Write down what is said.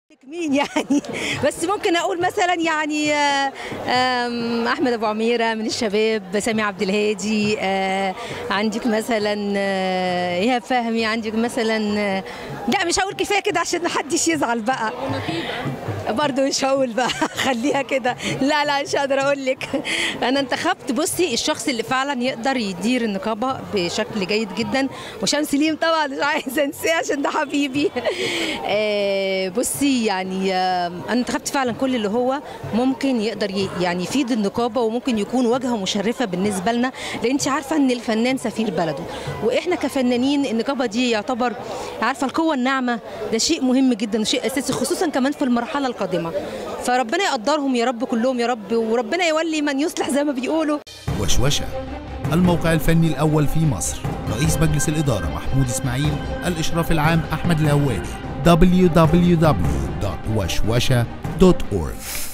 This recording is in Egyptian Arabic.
مين يعني بس ممكن اقول مثلا يعني آه، آم، احمد ابو عميره من الشباب سامي عبد الهادي آه، عندك مثلا آه، ايهاب فهمي عندك مثلا آه، لا مش هقول كفايه كده عشان محدش يزعل بقى برضه مش هقول بقى خليها كده لا لا مش هقدر اقول لك انا انتخبت بصي الشخص اللي فعلا يقدر يدير النقابه بشكل جيد جدا وشام سليم طبعا مش عايزه انساه عشان ده حبيبي آه، بصي يعني آه، انا انتخبت فعلا كل اللي هو ممكن يقدر ي- يعني يفيد النقابه وممكن يكون واجهه مشرفه بالنسبه لنا لان انت عارفه ان الفنان سفير بلده واحنا كفنانين النقابه دي يعتبر عارفه القوه الناعمه ده شيء مهم جدا وشيء اساسي خصوصا كمان في المرحله القادمه فربنا يقدرهم يا رب كلهم يا رب وربنا يولي من يصلح زي ما بيقولوا وشوشة الموقع الفني الأول في مصر رئيس مجلس الإدارة محمود إسماعيل الإشراف العام أحمد الهواري www.وشوشة.org